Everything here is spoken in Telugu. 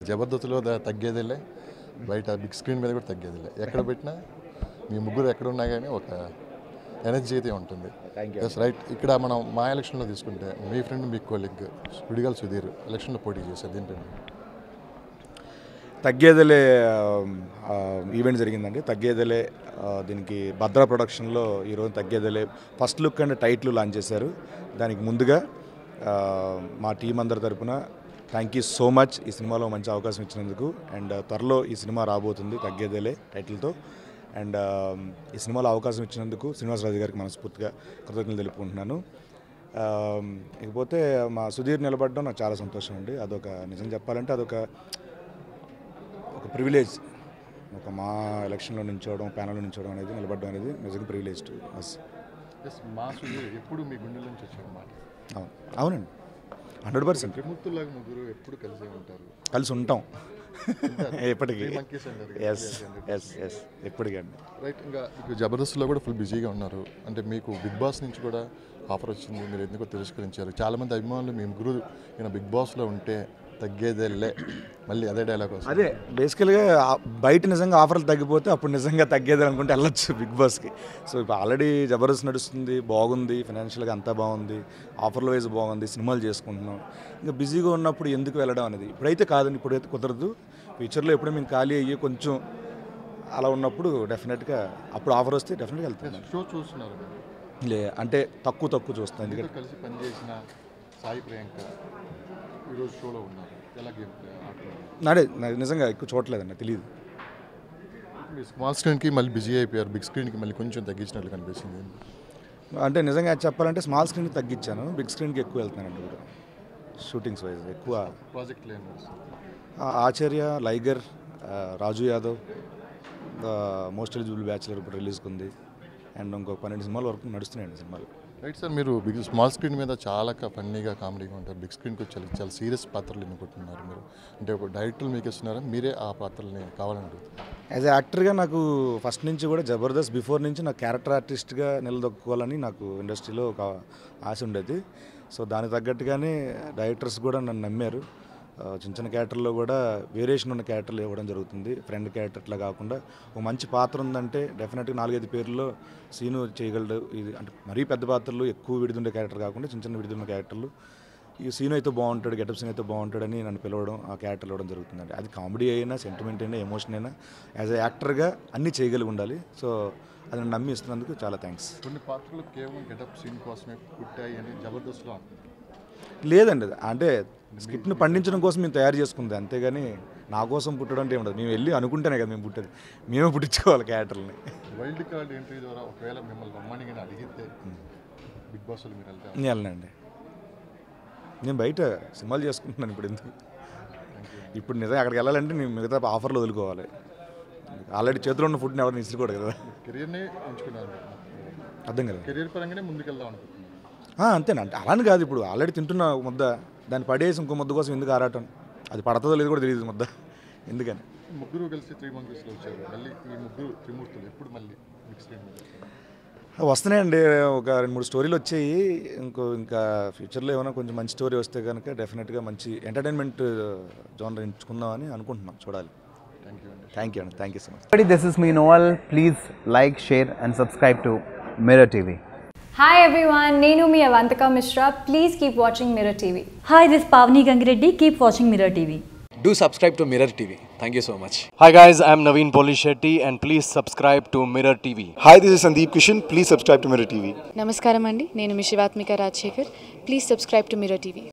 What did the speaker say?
జబర్దస్త్లో ద- తగ్గేదిలే బయట బిగ్ స్క్రీన్ మీద కూడా తగ్గేదిలే ఎక్కడ పెట్టినా మీ ముగ్గురు ఎక్కడ ఉన్నా కానీ ఒక ఎనర్జీ అయితే ఉంటుంది ఎస్ రైట్ ఇక్కడ మనం మా ఎలక్షన్లో తీసుకుంటే మీ ఫ్రెండ్ మీ కోలిగ్ విడిగల్ సుధీర్ ఎలక్షన్లో పోటీ చేశారు దీంట్లో తగ్గేదలే ఆ, ఈవెంట్ జరిగిందండి తగ్గేదలే ఆ, దీనికి భద్ర ప్రొడక్షన్లో ఈరోజు Taggedhele first look and title launch చేశారు దానికి ముందుగా ఆ, మా టీం అందరి తరపున థ్యాంక్ యూ సో మచ్ ఈ సినిమాలో మంచి అవకాశం ఇచ్చినందుకు అండ్ త్వరలో ఈ సినిమా రాబోతుంది తగ్గేదలే టైటిల్తో అండ్ ఆ, ఈ సినిమాలో అవకాశం ఇచ్చినందుకు శ్రీనివాసరాజు గారికి మనస్ఫూర్తిగా కృతజ్ఞతలు తెలుపుకుంటున్నాను ఆ, ఇకపోతే మా సుధీర్ నిలబడడం నాకు చాలా సంతోషం అండి అదొక నిజం చెప్పాలంటే అదొక ఒక ప్రివిలేజ్ ఒక మా ఎలక్షన్లో నించోవడం ప్యానల్లో నించోవడం అనేది నిలబడడం అనేది నిజంగా ప్రివిలేజ్ టు అస్ ఎస్ మా సుధీర్ ఎప్పుడు మీ గుండెల నుంచి వచ్చాడు మాట అవును అవునండి హండ్రెడ్ పర్సెంట్ త్రిమూర్తులాగా ముగ్గురు ఎప్పుడు కలిసే ఉంటారు కలిసి ఉంటాం ఎప్పటికీ Three monkeys అంటారు కదా. ఎస్ ఎస్ ఎస్ ఎప్పటికండి రైట్ ఇంకా మీకు జబర్దస్త్లో కూడా ఫుల్ బిజీగా ఉన్నారు అంటే మీకు బిగ్ బాస్ నుంచి కూడా ఆఫర్ వచ్చింది మీరు ఎందుకో తిరస్కరించారు చాలామంది అభిమానులు మీ ముగ్గురు ఈయన బిగ్ బాస్లో ఉంటే తగ్గేదేలే మళ్ళీ అదే డైలాగ్ వస్తుంది అదే బేసికల్గా ఆ- బయట నిజంగా ఆఫర్లు తగ్గిపోతే అప్పుడు నిజంగా తగ్గేది అనుకుంటే వెళ్ళొచ్చు బిగ్ బాస్కి సో ఇప్పుడు ఆల్రెడీ జబర్దస్త్ నడుస్తుంది బాగుంది ఫైనాన్షియల్గా అంతా బాగుంది ఆఫర్ల వైజ్ బాగుంది సినిమాలు చేసుకుంటున్నాం ఇంకా బిజీగా ఉన్నప్పుడు ఎందుకు వెళ్ళడం అనేది ఇప్పుడైతే కాదండి ఇప్పుడైతే కుదరదు ఫ్యూచర్లో ఎప్పుడూ మేము ఖాళీ అయ్యి కొంచెం అలా ఉన్నప్పుడు డెఫినెట్గా అప్పుడు ఆఫర్ వస్తే డెఫినెట్గా వెళ్తాను షో చూస్తున్నారు మీరు. లే అంటే తక్కువ తక్కువ చూస్తాను ఎందుకంటే మీతో కలిసి పనిచేసిన సాయి ప్రియాంక ఈరోజు షోలో ఉన్నారు ఎలా గేమ్ ఆడుతున్నారు నాడే నాకు నిజంగా ఎక్కువ చూడలేదండి తెలియదు మీ స్మాల్ స్క్రీన్కి మళ్ళీ బిజీ అయిపోయారు బిగ్ స్క్రీన్కి మళ్ళీ కొంచెం తగ్గించినట్లు కనిపిస్తుంది అంటే నిజంగా చెప్పాలంటే స్మాల్ స్క్రీన్కి తగ్గించాను బిగ్ స్క్రీన్కి ఎక్కువ వెళ్తున్నానండి ఇప్పుడు షూటింగ్స్ వైజ్ ఎక్కువ ప్రాజెక్ట్ లేని ఆ ఆచార్య లైగర్ ఆ, Raju Yadav most eligible bachelor ఇప్పుడు రిలీజ్కి ఉంది అండ్ ఇంకొక పన్నెండు సినిమాల వరకు నడుస్తున్నాయండి సినిమాలు రైట్ సార్ మీరు బిగ్ స్మాల్ స్క్రీన్ మీద చాలా ఫన్నీగా కామెడీగా ఉంటారు బిగ్ స్క్రీన్కి వచ్చి చాలా చాలా సీరియస్ పాత్రలు ఎన్నుకుంటున్నారు మీరు అంటే ఒక డైరెక్టర్లు మీకు ఇస్తున్నారా మీరే ఆ పాత్రల్ని కావాలని అడుగుతారు యాజ్ ఏ యాక్టర్గా నాకు ఫస్ట్ నుంచి కూడా జబర్దస్త్ బిఫోర్ నుంచి నాకు క్యారెక్టర్ ఆర్టిస్ట్గా నిలదొక్కుకోవాలని నాకు ఇండస్ట్రీలో ఒక ఆశ ఉండేది సో దానికి తగ్గట్టుగానే డైరెక్టర్స్ కూడా నన్ను నమ్మారు ఆ, చిన్న చిన్న క్యారెక్టర్లో కూడా వేరియేషన్ ఉన్న క్యారెక్టర్లు ఇవ్వడం జరుగుతుంది ఫ్రెండ్ క్యారెక్టర్లా కాకుండా ఒక మంచి పాత్ర ఉందంటే డెఫినెట్గా నాలుగైదు పేర్లలో సీను చేయగలడు ఇది అంటే మరీ పెద్ద పాత్రలు ఎక్కువ విడుదల క్యారెక్టర్ కాకుండా చిన్న చిన్న విడుదల క్యారెక్టర్లు ఈ సీన్ అయితే బాగుంటాడు గెటప్ సీన్ అయితే బాగుంటాడని నన్ను పిలవడం ఆ క్యారెక్టర్ ఇవ్వడం జరుగుతుందండి అది కామెడీ అయినా సెంటిమెంట్ అయినా ఎమోషన్ అయినా యాజ్ ఎ యాక్టర్గా అన్నీ చేయగలిగి ఉండాలి సో అది నన్ను నమ్మి ఇస్తున్నందుకు చాలా థ్యాంక్స్ కొన్ని పాత్రలు కేవలం గెటప్ సీన్ కోసమే పుట్టాయి అని జబర్దస్త్లో అంటున్నారు. లేదండి అది అంటే స్క్రిప్ట్ని పండించడం కోసం మేము తయారు చేసుకుంది అంతేగాని నా కోసం పుట్టడం అంటే ఉండదు మేము వెళ్ళి అనుకుంటేనే కదా మేము పుట్టేది మేమే పుట్టించుకోవాలి క్యారెక్టర్ని వైల్డ్ కార్డ్ ఎంట్రీ ద్వారా ఒకవేళ మిమ్మల్ని రమ్మని కానీ అడిగితే బిగ్ బాస్లో మీరు వెళ్తారు నేను వెళ్ళనండి నేను బయట సినిమాలు చేసుకుంటున్నాను ఇప్పుడు ఎందుకు ఇప్పుడు నిజంగా అక్కడికి వెళ్ళాలంటే నేను మిగతా ఆఫర్లు వదులుకోవాలి ఆల్రెడీ చేతిలో ఉన్న ఫుడ్ని ఎవరిని ఇసుకోకూడదు కదా కెరియర్నే ఎంచుకున్నారు అర్థం కదా కెరియర్ పరంగానే ముందుకెళ్దాం అనుకుంటున్నారు ఆ, అంతేనా అంటే అలాని కాదు ఇప్పుడు ఆల్రెడీ తింటున్న ఒక ముద్ద దాన్ని పడేసి ఇంకో ముద్ద కోసం ఎందుకు ఆరాటం అది పడుతుందో లేదో కూడా తెలియదు ముద్ద ఎందుకని ముగ్గురు కలిసి త్రీ మంకీస్లో వచ్చారు మళ్ళీ ఈ ముగ్గురు త్రిమూర్తులు ఎప్పుడు మళ్ళీ బిగ్ స్క్రీన్ మీద వస్తున్నాయండి ఒక రెండు మూడు స్టోరీలు వచ్చాయి ఇంకో ఇంకా ఫ్యూచర్లో ఏమైనా కొంచెం మంచి స్టోరీ వస్తే కనుక డెఫినెట్గా మంచి ఎంటర్టైన్మెంట్ జోనర్ ఎంచుకుందామని అనుకుంటున్నాం చూడాలి థ్యాంక్ యూ అండి థ్యాంక్ యూ అండి thank you so much Everybody, this is me Noel. Please like, share, and subscribe to Mirror TV. Hi everyone, Nenu mi Avantika Mishra. Please keep watching Mirror TV. Hi, this is Pavni Gangireddy. Keep watching Mirror TV. Do subscribe to Mirror TV. Thank you so much. Hi guys, I'm Naveen Polishetty and please subscribe to Mirror TV. Hi, this is Sandeep Kishan. Please subscribe to Mirror TV. నమస్కారం అండి నేను మీ Shivathmika Rajasekhar please subscribe to mirror TV